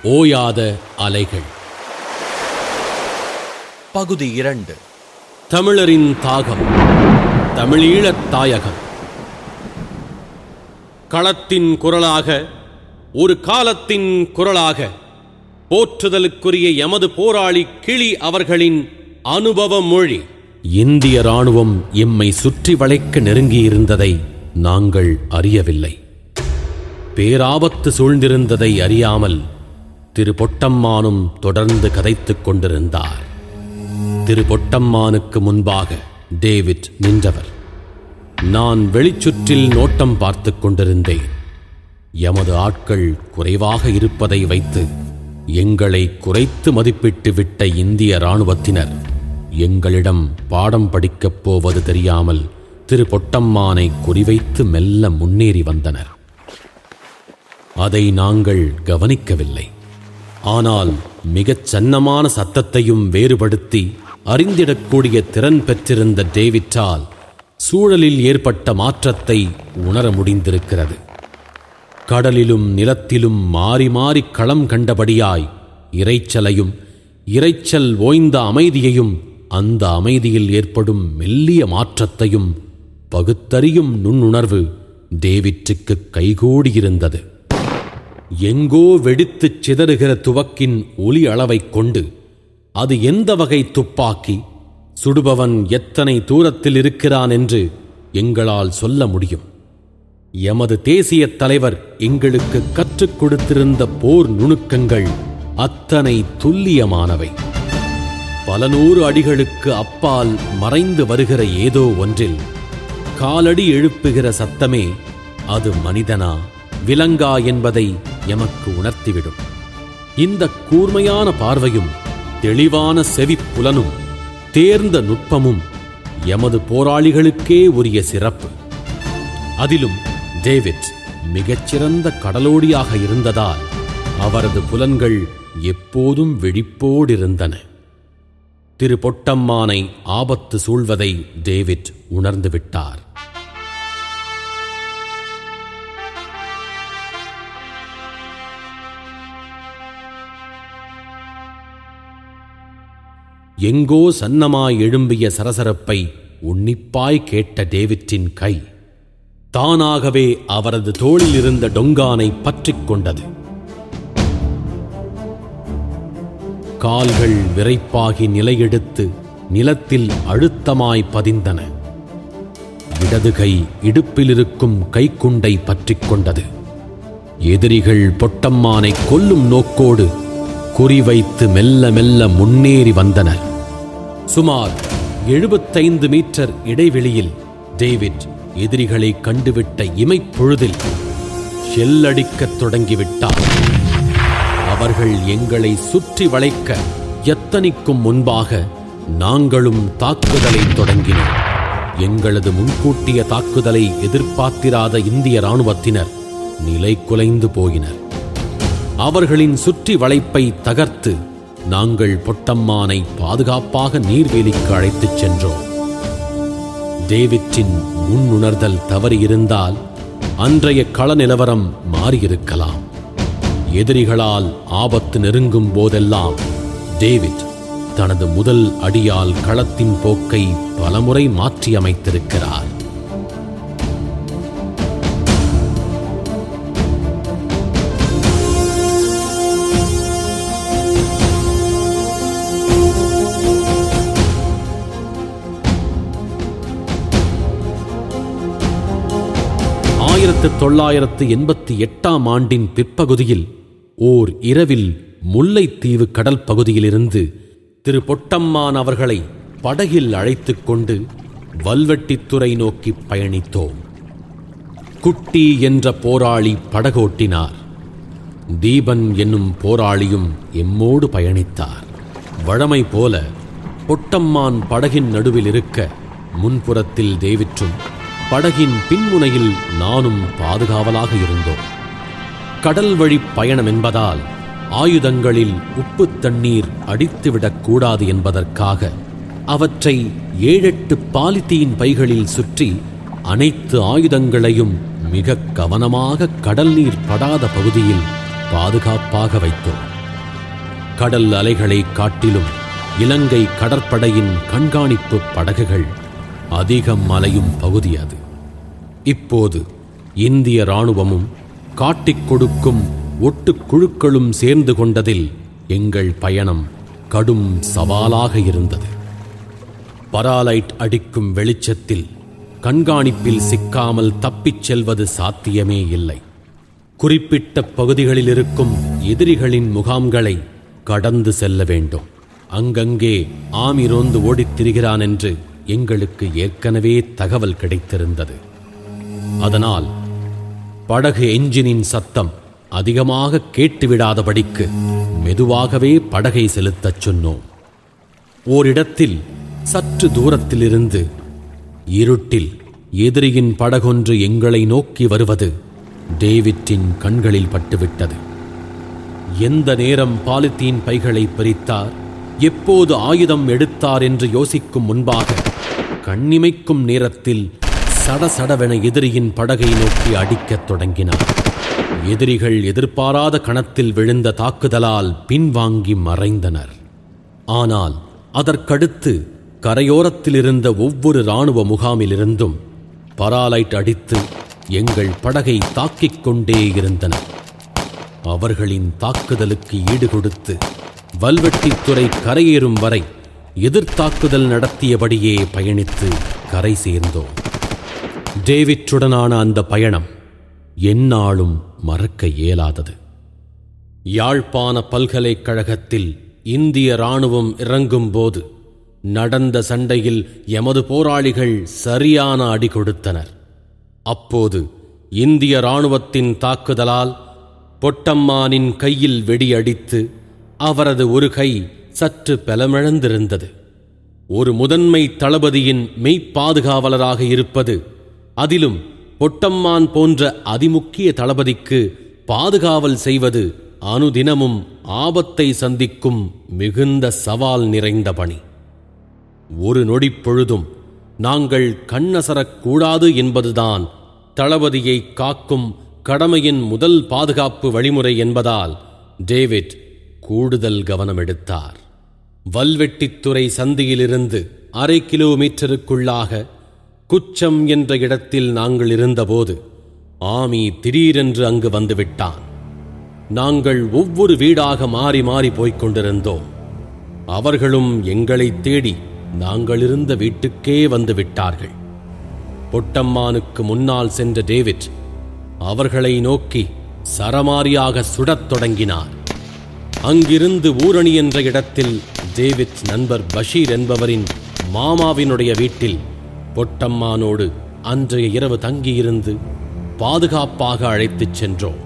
ஓயாத அலைகள் பகுதி இரண்டு தமிழரின் தாகம் தமிழீழத் தாயகம் களத்தின் குரலாக ஒரு காலத்தின் குரலாக போற்றுதலுக்குரிய எமது போராளி கிளி அவர்களின் அனுபவ மொழி இந்திய ராணுவம் எம்மை சுற்றி வளைக்க நெருங்கியிருந்ததை நாங்கள் அறியவில்லை பேராபத்து சூழ்ந்திருந்ததை அறியாமல் திரு பொட்டம்மானும் தொடர்ந்து கதைத்துக் கொண்டிருந்தார் திரு பொட்டம்மானுக்கு முன்பாக டேவிட் நின்றவர் நான் வெளிச்சுற்றில் நோட்டம் பார்த்துக் கொண்டிருந்தேன் எமது ஆட்கள் குறைவாக இருப்பதை வைத்து எங்களை குறைத்து மதிப்பிட்டு விட்ட இந்திய இராணுவத்தினர் எங்களிடம் பாடம் படிக்கப் போவது தெரியாமல் திரு பொட்டம்மானை குறிவைத்து மெல்ல முன்னேறி வந்தனர் அதை நாங்கள் கவனிக்கவில்லை ஆனால் மிகச் சன்னமான சத்தத்தையும் வேறுபடுத்தி அறிந்திடக்கூடிய திறன் பெற்றிருந்த டேவிட்டால் சூழலில் ஏற்பட்ட மாற்றத்தை உணர முடிந்திருக்கிறது கடலிலும் நிலத்திலும் மாறி மாறி களம் கண்டபடியாய் இரைச்சலையும் இரைச்சல் ஓய்ந்த அமைதியையும் அந்த அமைதியில் ஏற்படும் மெல்லிய மாற்றத்தையும் பகுத்தறியும் நுண்ணுணர்வு டேவிட்டுக்கு கைகூடியிருந்தது எங்கோ வெடித்துச் சிதறுகிற துவக்கின் ஒலி அளவைக் கொண்டு அது எந்த வகை துப்பாக்கி சுடுபவன் எத்தனை தூரத்தில் இருக்கிறான் என்று எங்களால் சொல்ல முடியும் எமது தேசிய தலைவர் எங்களுக்கு கற்றுக் கொடுத்திருந்த போர் நுணுக்கங்கள் அத்தனை துல்லியமானவை பல நூறு அடிகளுக்கு அப்பால் மறைந்து வருகிற ஏதோ ஒன்றில் காலடி எழுப்புகிற சத்தமே அது மனிதனா விலங்கா என்பதை எமக்கு உணர்த்திவிடும் இந்த கூர்மையான பார்வையும் தெளிவான செவிப்புலனும் தேர்ந்த நுட்பமும் எமது போராளிகளுக்கே உரிய சிறப்பு அதிலும் டேவிட் மிகச்சிறந்த கடலோடியாக இருந்ததால் அவரது புலன்கள் எப்போதும் விழிப்போடிருந்தன திரு பொட்டம்மானை ஆபத்து சூழ்வதை டேவிட் உணர்ந்து விட்டார் எங்கோ சன்னமாய் எழும்பிய சரசரப்பை உன்னிப்பாய் கேட்ட டேவிட்டின் கை தானாகவே அவரது தோளில் இருந்த டொங்கானை பற்றிக் கொண்டது கால்கள் விரைப்பாகி நிலையெடுத்து நிலத்தில் அழுத்தமாய் பதிந்தன இடது கை இடுப்பில் இருக்கும் கைக்குண்டை பற்றிக் கொண்டது எதிரிகள் பொட்டம்மானை கொல்லும் நோக்கோடு குறிவைத்து மெல்ல மெல்ல முன்னேறி வந்தனர் சுமார் எழுபத்தைந்து மீட்டர் இடைவெளியில் டேவிட் எதிரிகளை கண்டுவிட்ட இமைப்பொழுதில் ஷெல்லடிக்கத் தொடங்கிவிட்டார் அவர்கள் எங்களை சுற்றி வளைக்க எத்தனிக்கும் முன்பாக நாங்களும் தாக்குதலை தொடங்கினோம் எங்களது முன்கூட்டிய தாக்குதலை எதிர்பார்த்திராத இந்திய இராணுவத்தினர் நிலை குலைந்து போயினர் அவர்களின் சுற்றி வளைப்பை தகர்த்து நாங்கள் பொட்டம்மானை பாதுகாப்பாக நீர்வேலிக்கு அழைத்துச் சென்றோம் டேவிட்டின் முன்னுணர்தல் தவறியிருந்தால் அன்றைய கள நிலவரம் மாறியிருக்கலாம் எதிரிகளால் ஆபத்து நெருங்கும் போதெல்லாம் டேவிட் தனது முதல் அடியால் களத்தின் போக்கை பலமுறை மாற்றியமைத்திருக்கிறார் ஆயிரத்து தொள்ளாயிரத்து எண்பத்தி எட்டாம் ஆண்டின் பிற்பகுதியில் ஓர் இரவில் முல்லைத்தீவு கடல் பகுதியிலிருந்து திரு பொட்டம்மான் அவர்களை படகில் அழைத்துக் கொண்டு வல்வெட்டித்துறை நோக்கி பயணித்தோம் குட்டி என்ற போராளி படகோட்டினார் தீபன் என்னும் போராளியும் எம்மோடு பயணித்தார் வழமை போல பொட்டம்மான் படகின் நடுவில் இருக்க முன்புறத்தில் தேவிற்றும் படகின் பின்முனையில் நானும் பாதுகாவலாக இருந்தோம் கடல் வழி பயணம் என்பதால் ஆயுதங்களில் உப்பு தண்ணீர் அடித்துவிடக் கூடாது என்பதற்காக அவற்றை ஏழெட்டு பாலித்தீன் பைகளில் சுற்றி அனைத்து ஆயுதங்களையும் மிக கவனமாக கடல் நீர் படாத பகுதியில் பாதுகாப்பாக வைத்தோம் கடல் அலைகளை காட்டிலும் இலங்கை கடற்படையின் கண்காணிப்பு படகுகள் அதிகம் அலையும் பகுதி அது இப்போது இந்திய இராணுவமும் காட்டிக் கொடுக்கும் ஒட்டுக் குழுக்களும் சேர்ந்து கொண்டதில் எங்கள் பயணம் கடும் சவாலாக இருந்தது பராலைட் அடிக்கும் வெளிச்சத்தில் கண்காணிப்பில் சிக்காமல் தப்பிச் செல்வது சாத்தியமே இல்லை குறிப்பிட்ட பகுதிகளில் இருக்கும் எதிரிகளின் முகாம்களை கடந்து செல்ல வேண்டும் அங்கங்கே ஆமி ரோந்து ஓடித் திரிகிறான் என்று எங்களுக்கு ஏற்கனவே தகவல் கிடைத்திருந்தது அதனால் படகு எஞ்சினின் சத்தம் அதிகமாக கேட்டுவிடாதபடிக்கு மெதுவாகவே படகை செலுத்தச் சொன்னோம் ஓரிடத்தில் சற்று தூரத்திலிருந்து இருட்டில் எதிரியின் படகொன்று எங்களை நோக்கி வருவது டேவிட்டின் கண்களில் பட்டுவிட்டது எந்த நேரம் பாலித்தீன் பைகளை பிரித்தார் எப்போது ஆயுதம் எடுத்தார் என்று யோசிக்கும் முன்பாக கண்ணிமைக்கும் நேரத்தில் சடசடவென எதிரியின் படகை நோக்கி அடிக்கத் தொடங்கினார் எதிரிகள் எதிர்பாராத கணத்தில் விழுந்த தாக்குதலால் பின்வாங்கி மறைந்தனர் ஆனால் அதற்கடுத்து கரையோரத்தில் இருந்த ஒவ்வொரு இராணுவ முகாமிலிருந்தும் பராலைட் அடித்து எங்கள் படகை தாக்கிக் கொண்டே இருந்தனர் அவர்களின் தாக்குதலுக்கு ஈடு கொடுத்து வல்வெட்டித்துறை கரையேறும் வரை எதிர்த்தாக்குதல் நடத்தியபடியே பயணித்து கரை சேர்ந்தோம் டேவிட்டுடனான அந்த பயணம் எந்நாளும் மறக்க இயலாதது யாழ்ப்பாண பல்கலைக்கழகத்தில் இந்திய இராணுவம் இறங்கும்போது நடந்த சண்டையில் எமது போராளிகள் சரியான அடி கொடுத்தனர் அப்போது இந்திய இராணுவத்தின் தாக்குதலால் பொட்டம்மானின் கையில் வெடியடித்து அவரது ஒரு கை சற்று பலமிழந்திருந்தது ஒரு முதன்மை தளபதியின் மெய்ப்பாதுகாவலராக இருப்பது அதிலும் பொட்டம்மான் போன்ற அதிமுக்கிய தளபதிக்கு பாதுகாவல் செய்வது அனுதினமும் ஆபத்தை சந்திக்கும் மிகுந்த சவால் நிறைந்த பணி ஒரு நொடிப் பொழுதும் நாங்கள் கண்ணசரக்கூடாது என்பதுதான் தளபதியை காக்கும் கடமையின் முதல் பாதுகாப்பு வழிமுறை என்பதால் டேவிட் கூடுதல் கவனம் எடுத்தார் வல்வெட்டித்துறை சந்தியிலிருந்து அரை கிலோமீட்டருக்குள்ளாக குச்சம் என்ற இடத்தில் நாங்கள் இருந்தபோது ஆமி திடீரென்று அங்கு வந்துவிட்டான் நாங்கள் ஒவ்வொரு வீடாக மாறி மாறி போய்க் கொண்டிருந்தோம் அவர்களும் எங்களைத் தேடி நாங்கள் இருந்த வீட்டுக்கே வந்து விட்டார்கள் பொட்டம்மானுக்கு முன்னால் சென்ற டேவிட் அவர்களை நோக்கி சரமாரியாக சுடத் தொடங்கினார் அங்கிருந்து ஊரணி என்ற இடத்தில் டேவிட் நண்பர் பஷீர் என்பவரின் மாமாவினுடைய வீட்டில் பொட்டம்மானோடு அன்றைய இரவு தங்கியிருந்து பாதுகாப்பாக அழைத்துச் சென்றோம்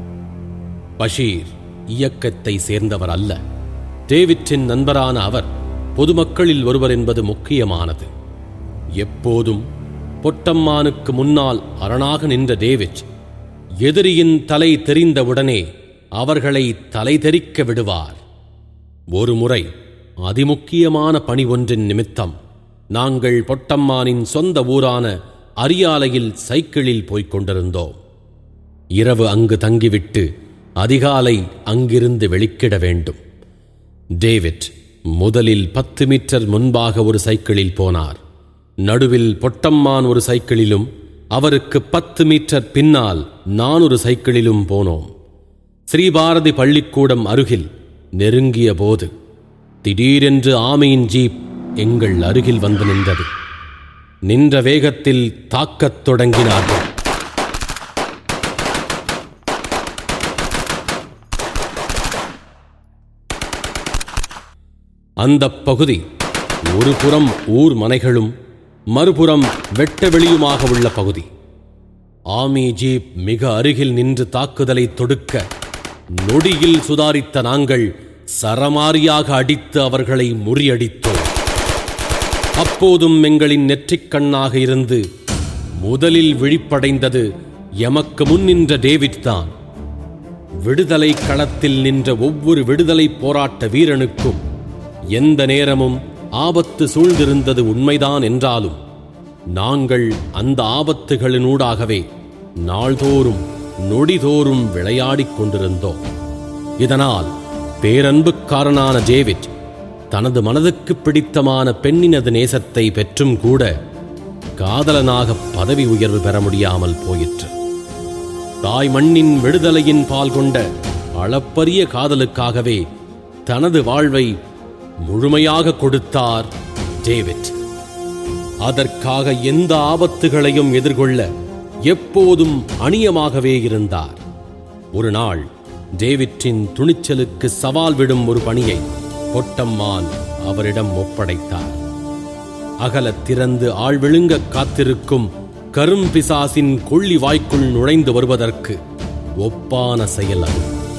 பஷீர் இயக்கத்தை சேர்ந்தவர் அல்ல டேவிட்டின் நண்பரான அவர் பொதுமக்களில் ஒருவர் என்பது முக்கியமானது எப்போதும் பொட்டம்மானுக்கு முன்னால் அரணாக நின்ற டேவிட் எதிரியின் தலை தெரிந்தவுடனே அவர்களை தலை தெறிக்க விடுவார் ஒரு முறை அதிமுக்கியமான பணி ஒன்றின் நிமித்தம் நாங்கள் பொட்டம்மானின் சொந்த ஊரான அரியாலையில் சைக்கிளில் போய்க் கொண்டிருந்தோம் இரவு அங்கு தங்கிவிட்டு அதிகாலை அங்கிருந்து வெளிக்கிட வேண்டும் டேவிட் முதலில் பத்து மீட்டர் முன்பாக ஒரு சைக்கிளில் போனார் நடுவில் பொட்டம்மான் ஒரு சைக்கிளிலும் அவருக்கு பத்து மீட்டர் பின்னால் நான் ஒரு சைக்கிளிலும் போனோம் ஸ்ரீபாரதி பள்ளிக்கூடம் அருகில் நெருங்கிய போது திடீரென்று ஆமையின் ஜீப் எங்கள் அருகில் வந்து நின்றது நின்ற வேகத்தில் தாக்கத் தொடங்கினார்கள் அந்தப் பகுதி ஒரு புறம் ஊர் மனைகளும் மறுபுறம் வெட்ட வெளியுமாக உள்ள பகுதி ஆமி ஜீப் மிக அருகில் நின்று தாக்குதலை தொடுக்க நொடியில் சுதாரித்த நாங்கள் சரமாரியாக அடித்து அவர்களை முறியடித்தோம் அப்போதும் எங்களின் நெற்றிக் கண்ணாக இருந்து முதலில் விழிப்படைந்தது எமக்கு முன் நின்ற டேவிட் தான் விடுதலை களத்தில் நின்ற ஒவ்வொரு விடுதலை போராட்ட வீரனுக்கும் எந்த நேரமும் ஆபத்து சூழ்ந்திருந்தது உண்மைதான் என்றாலும் நாங்கள் அந்த ஆபத்துகளினூடாகவே நாள்தோறும் நொடிதோறும் விளையாடிக் கொண்டிருந்தோம் இதனால் பேரன்புக்காரனான டேவிட் தனது மனதுக்கு பிடித்தமான பெண்ணினது நேசத்தை பெற்றும் கூட காதலனாக பதவி உயர்வு பெற முடியாமல் போயிற்று தாய் மண்ணின் விடுதலையின் பால் கொண்ட அளப்பரிய காதலுக்காகவே தனது வாழ்வை முழுமையாக கொடுத்தார் டேவிட் அதற்காக எந்த ஆபத்துகளையும் எதிர்கொள்ள எப்போதும் அணியமாகவே இருந்தார் ஒரு நாள் டேவிட்டின் துணிச்சலுக்கு சவால் விடும் ஒரு பணியை பொட்டம்மான் அவரிடம் ஒப்படைத்தார் அகலத் திறந்து ஆள் விழுங்க காத்திருக்கும் கரும்பிசாசின் கொள்ளி வாய்க்குள் நுழைந்து வருவதற்கு ஒப்பான செயல் அது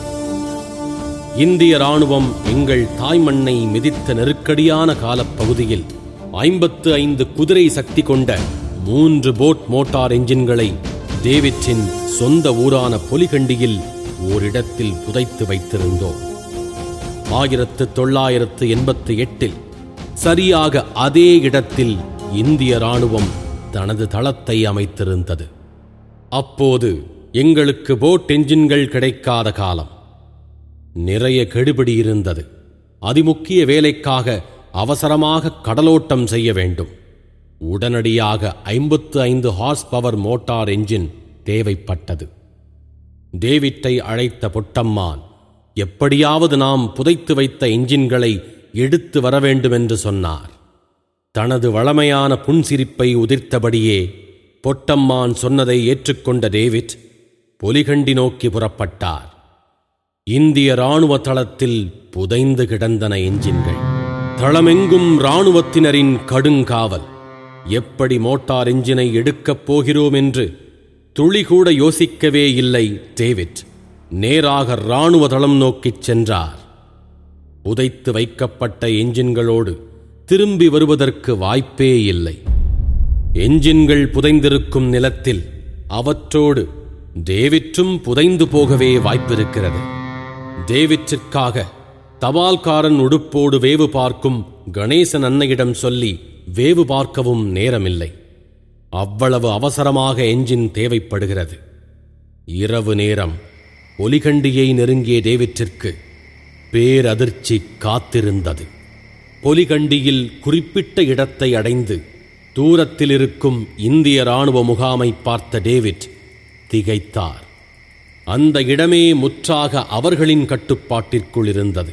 இந்திய ராணுவம் எங்கள் தாய்மண்ணை மிதித்த நெருக்கடியான காலப்பகுதியில் ஐம்பத்து ஐந்து குதிரை சக்தி கொண்ட மூன்று போட் மோட்டார் என்ஜின்களை டேவிட்டின் சொந்த ஊரான பொலிகண்டியில் ஓரிடத்தில் புதைத்து வைத்திருந்தோம் ஆயிரத்து தொள்ளாயிரத்து எண்பத்து எட்டில் சரியாக அதே இடத்தில் இந்திய ராணுவம் தனது தளத்தை அமைத்திருந்தது அப்போது எங்களுக்கு போட் என்ஜின்கள் கிடைக்காத காலம் நிறைய கெடுபிடி இருந்தது அதிமுக்கிய வேலைக்காக அவசரமாக கடலோட்டம் செய்ய வேண்டும் உடனடியாக ஐம்பத்து ஐந்து ஹார்ஸ் பவர் மோட்டார் என்ஜின் தேவைப்பட்டது டேவிட்டை அழைத்த பொட்டம்மான் எப்படியாவது நாம் புதைத்து வைத்த என்ஜின்களை எடுத்து வர வேண்டுமென்று சொன்னார் தனது வளமையான புன்சிரிப்பை உதிர்த்தபடியே பொட்டம்மான் சொன்னதை ஏற்றுக்கொண்ட டேவிட் பொலிகண்டி நோக்கி புறப்பட்டார் இந்திய ராணுவ தளத்தில் புதைந்து கிடந்தன என்ஜின்கள் தளமெங்கும் ராணுவத்தினரின் கடுங்காவல் எப்படி மோட்டார் என்ஜினை எடுக்கப் போகிறோம் என்று துளிகூட யோசிக்கவே இல்லை டேவிட் நேராக ராணுவ தளம் நோக்கிச் சென்றார் புதைத்து வைக்கப்பட்ட என்ஜின்களோடு திரும்பி வருவதற்கு வாய்ப்பே இல்லை என்ஜின்கள் புதைந்திருக்கும் நிலத்தில் அவற்றோடு டேவிற்றும் புதைந்து போகவே வாய்ப்பிருக்கிறது டேவிற்றிற்காக தபால்காரன் உடுப்போடு வேவு பார்க்கும் கணேசன் அன்னையிடம் சொல்லி வேவு பார்க்கவும் நேரமில்லை அவ்வளவு அவசரமாக என்ஜின் தேவைப்படுகிறது இரவு நேரம் ஒலிகண்டியை நெருங்கிய டேவிற்றிற்கு பேரதிர்ச்சி காத்திருந்தது பொலிகண்டியில் குறிப்பிட்ட இடத்தை அடைந்து தூரத்தில் இருக்கும் இந்திய ராணுவ முகாமை பார்த்த டேவிட் திகைத்தார் அந்த இடமே முற்றாக அவர்களின் கட்டுப்பாட்டிற்குள் இருந்தது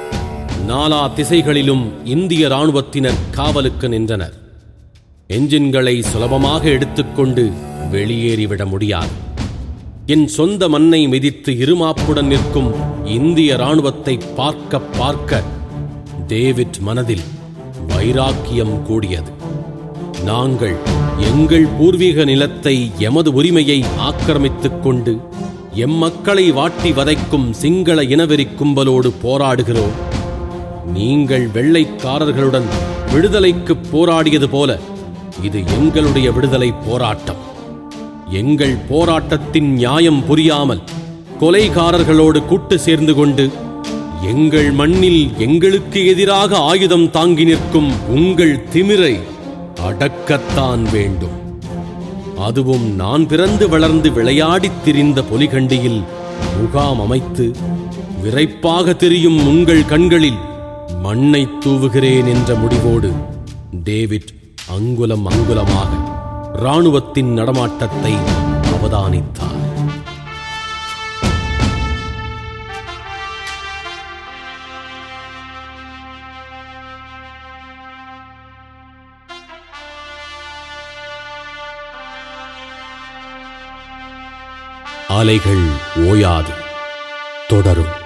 நாலா திசைகளிலும் இந்திய ராணுவத்தினர் காவலுக்கு நின்றனர் என்ஜின்களை சுலபமாக எடுத்துக்கொண்டு வெளியேறிவிட முடியாது என் சொந்த மண்ணை மிதித்து இருமாப்புடன் நிற்கும் இந்திய ராணுவத்தை பார்க்க பார்க்க டேவிட் மனதில் வைராக்கியம் கூடியது நாங்கள் எங்கள் பூர்வீக நிலத்தை எமது உரிமையை ஆக்கிரமித்துக் கொண்டு எம் மக்களை வாட்டி வதைக்கும் சிங்கள இனவெறி கும்பலோடு போராடுகிறோம் நீங்கள் வெள்ளைக்காரர்களுடன் விடுதலைக்கு போராடியது போல இது எங்களுடைய விடுதலை போராட்டம் எங்கள் போராட்டத்தின் நியாயம் புரியாமல் கொலைகாரர்களோடு கூட்டு சேர்ந்து கொண்டு எங்கள் மண்ணில் எங்களுக்கு எதிராக ஆயுதம் தாங்கி நிற்கும் உங்கள் திமிரை அடக்கத்தான் வேண்டும் அதுவும் நான் பிறந்து வளர்ந்து விளையாடித் திரிந்த பொலிகண்டியில் முகாம் அமைத்து விரைப்பாக தெரியும் உங்கள் கண்களில் மண்ணை தூவுகிறேன் என்ற முடிவோடு டேவிட் அங்குலம் அங்குலமாக இராணுவத்தின் நடமாட்டத்தை அவதானித்தார் அலைகள் ஓயாது தொடரும்